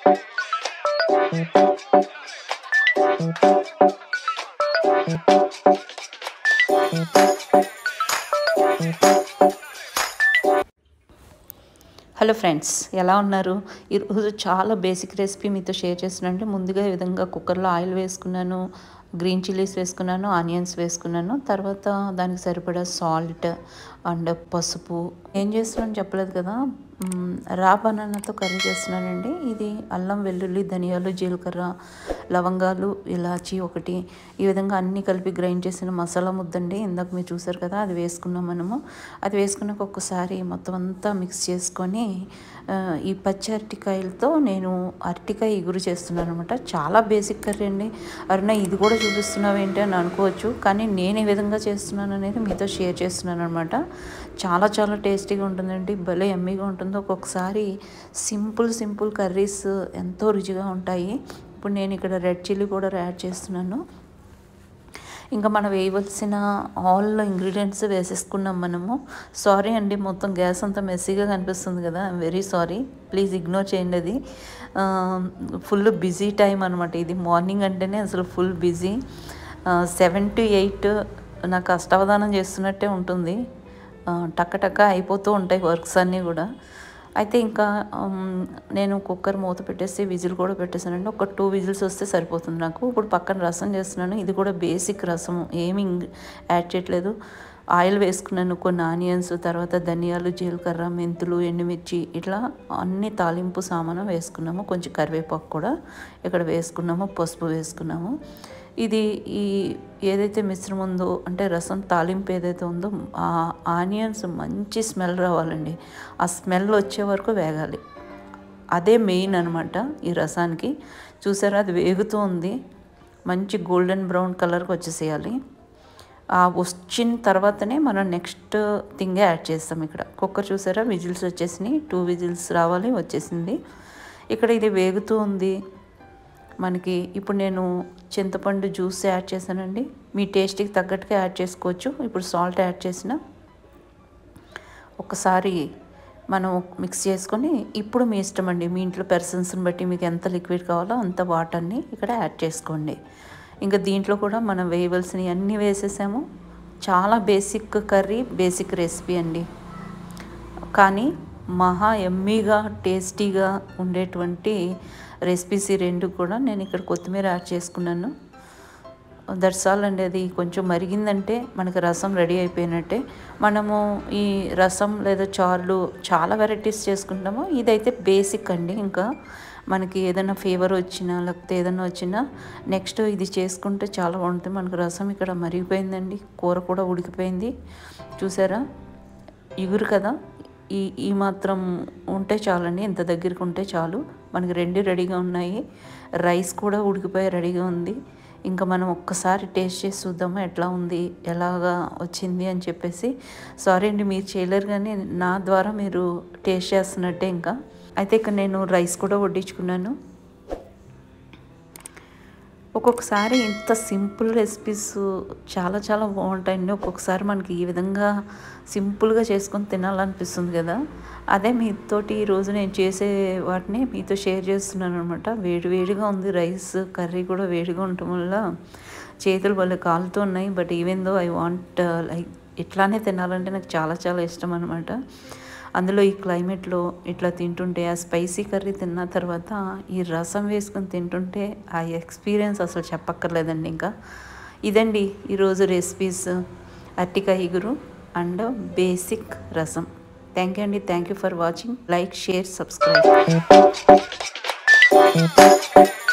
hello friends ఎలా ఉన్నారు ఈరోజు చాలా బేసిక్ రెసిపీ మీతో షేర్ చేస్తున్నానంటే ముందుగా ఈ విధంగా కుక్కర్లో ఆయిల్ వేసుకున్నాను గ్రీన్ చిల్లీస్ వేసుకున్నాను ఆనియన్స్ వేసుకున్నాను తర్వాత దానికి సరిపడా సాల్ట్ అండ్ పసుపు ఏం చేస్తున్నాను చెప్పలేదు కదా మ్, రా బనానాతో కర్రీ చేస్తున్నానండి ఇది అల్లం వెల్లుల్లి ధనియాలు జీలకర్ర లవంగాలు ఇలాచి ఒకటి ఈ విధంగా అన్నీ కలిపి గ్రైండ్ చేసిన మసాలా ముద్దండి ఇందాక మీరు చూసారు కదా అది వేసుకున్నాం మనము అది వేసుకున్నాక ఒక్కసారి మొత్తం అంతా మిక్స్ చేసుకొని ఆ, ఈ పచ్చి అరటికాయలతో నేను అరటికాయ ఇగురు చేస్తున్నాను అనమాట చాలా బేసిక్ కర్రీ అండి అరుణ ఇది కూడా చూపిస్తున్నావు ఏంటి అని అనుకోవచ్చు కానీ నేను ఏ విధంగా చేస్తున్నాను అనేది మీతో షేర్ చేస్తున్నాను అనమాట చాలా చాలా టేస్టీగా ఉంటుందండి భలే ఎమ్మీగా ఉంటుంది ఒక్కొక్కసారి సింపుల్ సింపుల్ కర్రీస్ ఎంతో రుచిగా ఉంటాయి ఇప్పుడు నేను ఇక్కడ రెడ్ చిల్లీ కూడా యాడ్ చేస్తున్నాను ఇంకా మనం వేయవలసిన ఆల్ ఇంగ్రీడియంట్స్ వేసేసుకున్నాం మనము సారీ అండి మొత్తం గ్యాస్ అంతా మెస్సీగా కనిపిస్తుంది కదా I'm very sorry please ignore చేయండి అది ఫుల్ బిజీ టైం అనమాట ఇది మార్నింగ్ అంటేనే అసలు full busy seven to eight నాకు అష్టావధానం చేస్తున్నట్టే ఉంటుంది ఆ, టక్క టక్క అయిపోతూ ఉంటాయి వర్క్స్ అన్నీ కూడా అయితే ఇంకా ఉమ్, నేను కుక్కర్ మూత పెట్టేసి విజిల్ కూడా పెట్టేసానండి ఒక టూ విజిల్స్ వస్తే సరిపోతుంది నాకు ఇప్పుడు పక్కన రసం చేస్తున్నాను ఇది కూడా బేసిక్ రసం ఏమి ఇంగ్- యాడ్ చేయట్లేదు ఆయిల్ వేసుకున్నాను కొన్ని ఆనియన్స్ తర్వాత ధనియాలు జీలకర్ర మెంతులు ఎండుమిర్చి ఇట్లా అన్ని తాలింపు సామాను వేసుకున్నాము కొంచెం కరివేపాకు కూడా ఇక్కడ వేసుకున్నాము పసుపు వేసుకున్నాము ఇది ఈ ఏదైతే మిశ్రమం ఉందో అంటే రసం తాలింపు ఏదైతే ఉందో ఆ ఆనియన్స్ మంచి స్మెల్ రావాలండి ఆ స్మెల్ వచ్చే వరకు వేగాలి అదే మెయిన్ అనమాట ఈ రసానికి చూసారా అది వేగుతూ ఉంది మంచి గోల్డెన్ బ్రౌన్ కలర్కి వచ్చేసేయాలి ఆ వచ్చిన తర్వాతనే మనం నెక్స్ట్ థింగ్ యాడ్ చేస్తాం ఇక్కడ కుక్కర్ చూసారా విజిల్స్ వచ్చేసినాయి టూ విజిల్స్ రావాలి వచ్చేసింది ఇక్కడ ఇది వేగుతూ ఉంది మనకి ఇప్పుడు నేను చింతపండు జ్యూస్ యాడ్ చేశానండి మీ టేస్ట్కి తగ్గట్టుగా యాడ్ చేసుకోవచ్చు ఇప్పుడు సాల్ట్ యాడ్ చేసిన ఒకసారి మనం మిక్స్ చేసుకొని ఇప్పుడు మీ ఇష్టం అండి మీ ఇంట్లో పర్సన్స్ని బట్టి మీకు ఎంత లిక్విడ్ కావాలో అంత వాటర్ని ఇక్కడ యాడ్ చేసుకోండి ఇంకా దీంట్లో కూడా మనం వేయవలసినవి అన్నీ వేసేసాము చాలా బేసిక్ కర్రీ బేసిక్ రెసిపీ అండి కానీ మహా ఎమ్మీగా టేస్టీగా ఉండేటువంటి రెసిపీస్ ఈ రెండు కూడా నేను ఇక్కడ కొత్తిమీర యాడ్ చేసుకున్నాను దట్స్ ఆల్ అండి అది కొంచెం మరిగిందంటే మనకి రసం రెడీ అయిపోయినట్టే మనము ఈ రసం లేదా చారులు చాలా వెరైటీస్ చేసుకుంటాము ఇదైతే బేసిక్ అండి ఇంకా మనకి ఏదైనా ఫీవర్ వచ్చినా లేకపోతే ఏదైనా వచ్చినా నెక్స్ట్ ఇది చేసుకుంటే చాలా బాగుంటుంది మనకు రసం ఇక్కడ మరిగిపోయిందండి కూర కూడా ఉడికిపోయింది చూసారా ఇగురు కదా ఈ ఈ మాత్రం ఉంటే చాలండి ఇంత దగ్గరికి ఉంటే చాలు మనకి రెండు రెడీగా ఉన్నాయి రైస్ కూడా ఉడికిపోయి రెడీగా ఉంది ఇంకా మనం ఒక్కసారి టేస్ట్ చేసి చూద్దాము ఎట్లా ఉంది ఎలాగా వచ్చింది అని చెప్పేసి సారీ అండి మీరు చేయలేరు కానీ నా ద్వారా మీరు టేస్ట్ చేస్తున్నట్టే ఇంకా అయితే ఇక్కడ నేను రైస్ కూడా వడ్డించుకున్నాను ఒక్కొక్కసారి ఇంత సింపుల్ రెసిపీస్ చాలా చాలా బాగుంటాయండి ఒక్కొక్కసారి మనకి ఈ విధంగా సింపుల్గా చేసుకొని తినాలనిపిస్తుంది కదా అదే మీతోటి ఈరోజు నేను చేసే వాటిని మీతో షేర్ చేస్తున్నాను అనమాట వేడి వేడిగా ఉంది రైస్ కర్రీ కూడా వేడిగా ఉండటం వల్ల చేతులు భలే కాలుతూ ఉన్నాయి but even though I want like ఇట్లానే తినాలంటే నాకు చాలా చాలా ఇష్టం అనమాట అందులో ఈ క్లైమేట్లో ఇట్లా తింటుంటే ఆ స్పైసీ కర్రీ తిన్న తర్వాత ఈ రసం వేసుకొని తింటుంటే ఆ ఎక్స్పీరియన్స్ అసలు చెప్పక్కర్లేదండి ఇంకా ఇదండి ఈరోజు రెసిపీస్ అట్టికాయ ఇగురు and basic rasam thank you అండి thank you for watching like share subscribe